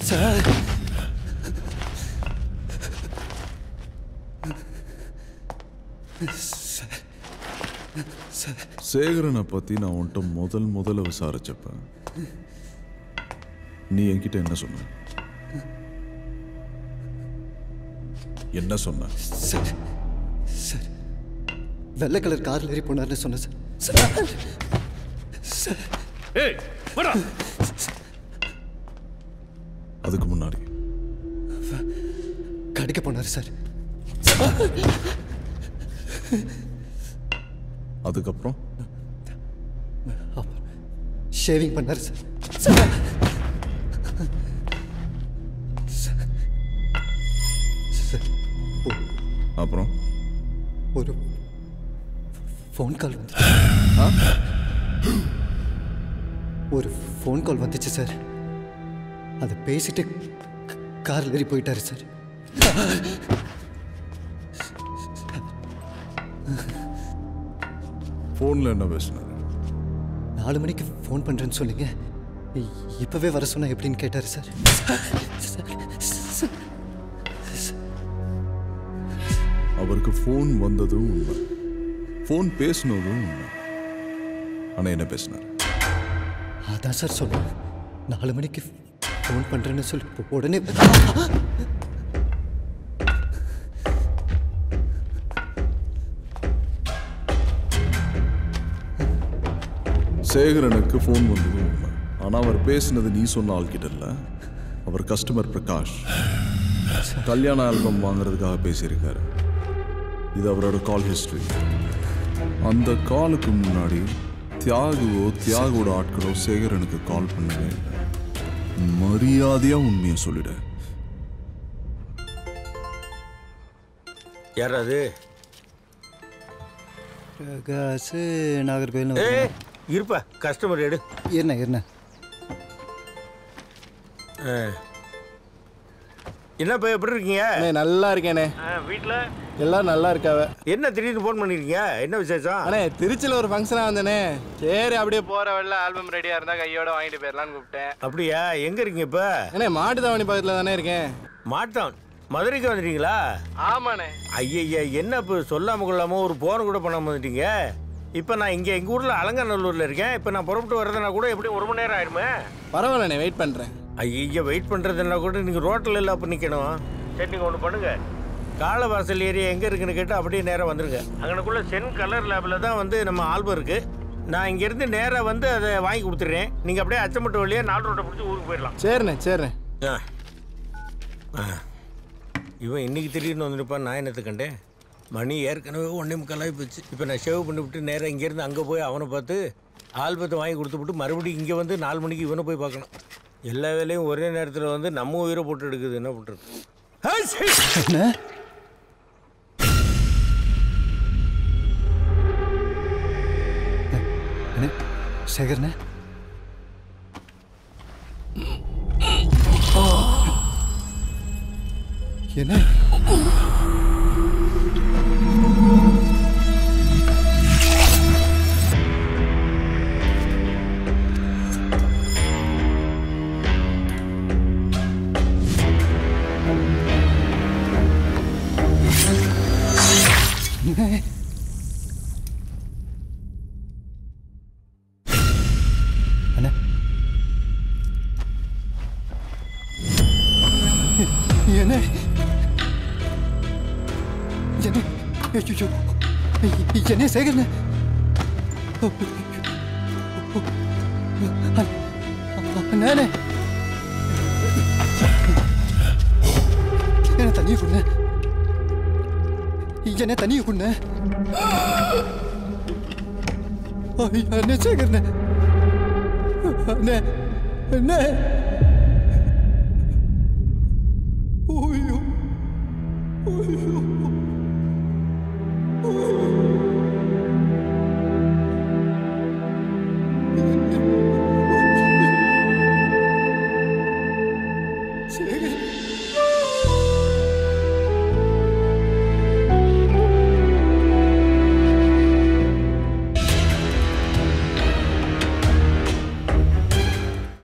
Sir சேகரனை பத்தி நான் உன்கிட்ட முதல் முதல்ல விசாரிச்சப்ப நீ என்கிட்ட என்ன சொன்ன என்ன சொன்ன சார் சார் வெள்ளை கலர் கார்ல ஏறி போனார்னு சொன்னேன் சார் சார் சார் ஏய் வரா அதுக்கு முன்னாடி கடிக்க போனார் சார் அதுக்கப்புறம் ஷேவிங் பண்ணார் சார் சார் சார் ஒ- அப்புறம் ஒரு ஃபோன் கால் வந்து ஒரு ஃபோன் கால் வந்துச்சு சார் அதை பேசிட்டு காரில் ஏறி போயிட்டாரு சார் ஃபோன்ல என்ன பேசினாரு நாலு மணிக்கு ஃபோன் பண்ணுறேன்னு சொன்னீங்க இ- இப்பவே வர சொன்னா எப்படின்னு கேட்டார் சார் அவருக்கு ஃபோன் வந்ததும் உண்மை ஃபோன் பேசினதும் உண்மை ஆனா என்ன பேசினார் அதான் சார் சொன்னேன் நாலு மணிக்கு ஃபோன் பண்ணுறேன்னு சொல்லி உடனே சேகரனுக்கு ஃபோன் வந்தது உண்மை ஆனா அவர் பேசினது நீ சொன்ன ஆள்கிட்ட இல்ல அவர் கஸ்டமர் பிரகாஷ் கல்யாண ஆல்பம் வாங்குறதுக்காக பேசியிருக்காரு இது அவரோட கால் ஹிஸ்டரி அந்த காலுக்கு முன்னாடி தியாகுவோ தியாகுவோட ஆட்களோ சேகரனுக்கு கால் பண்ணவே இல்லை மரியாதையா உண்மையை சொல்லிட யார் அது பிரகாஷ் நாகர்கோயில் ஏ இருப்பா கஸ்டமர் எடு என்ன என்ன ஆ. என்னப்பா எப்படி இருக்கீங்க அண்ணே நல்லா இருக்கேனே வீட்டில் எல்லாரும் நல்லா இருக்காவ என்ன திடீர்னு ஃபோன் பண்ணிருக்கீங்க என்ன விசேஷம் அண்ணே திருச்சியில் ஒரு ஃபங்க்ஷனாக வந்தேனே சரி அப்படியே போகிற வழியில் ஆல்பம் ரெடியாக இருந்தால் கையோட வாங்கிட்டு போயிடலான்னு கூப்பிட்டேன் அப்படியா எங்க இருக்கீங்க இப்ப அண்ணே மாட்டு தாவணி பக்கத்தில் தானே இருக்கேன் மாட்டான் மதுரைக்கு வந்துட்டீங்களா ஆமாண்ணே ஐயய்யா என்ன இப்போ சொல்லாம கொள்ளாம ஒரு போன் கூட பண்ணாம வந்துட்டீங்க இப்போ நான் இங்கே எங்கள் ஊரில் அலங்காநல்லூரில் இருக்கேன் இப்போ நான் புறப்பட்டு வரதுனா கூட எப்படியும் ஒரு மணி நேரம் ஆயிடுமே பரவாயில்லண்ணே வெயிட் பண்ணுறேன் ஐயா வெயிட் பண்ணுறதுன்னா கூட நீங்கள் ரோட்டில் இல்லை அப்போ நிற்கணும் சரி நீங்கள் ஒன்று பண்ணுங்க காலவாசல் ஏரியா எங்கே இருக்குன்னு கேட்டு அப்படியே நேராக வந்துருங்க அங்கனக்குள்ளே சென் கலர் லேபில் தான் வந்து நம்ம ஆல்பம் இருக்குது நான் இங்கேருந்து நேராக வந்து அதை வாங்கி கொடுத்துட்றேன் நீங்கள் அப்படியே அச்சம்பட்டு வழியாக நாலு ரோட்டை பிடிச்சி ஊருக்கு போயிடலாம் சரிண்ணே சரிண்ணே ஆ ஆ. இவன் இன்னைக்கு திடீர்னு வந்துருப்பான் நான் என்னத்தை கண்டேன் மணி ஏற்கனவே ஒன்றே முக்காலாகி போச்சு இப்போ நான் ஷேவ் பண்ணிவிட்டு நேராக இங்கேருந்து அங்கே போய் அவனை பார்த்து ஆல்பத்தை வாங்கி கொடுத்துவிட்டு மறுபடியும் இங்கே வந்து நாலு மணிக்கு இவனை போய் பார்க்கணும் எல்லா வேலையும் ஒரே நேரத்தில் வந்து நம்ம உயிரை போட்டு எடுக்குது என்ன பண்ணுறது என்ன என்ன சேகர்ண்ணே என்ன அண்ணா என்ன என்ன ஐயோ என்ன சேகர்ண்ணே அண்ணே என்ன தண்ணியை கொடுங்க என்ன தண்ணியை கொடுங்க ஐயா, அண்ணே சேகர்ண்ணே அண்ணே அண்ணே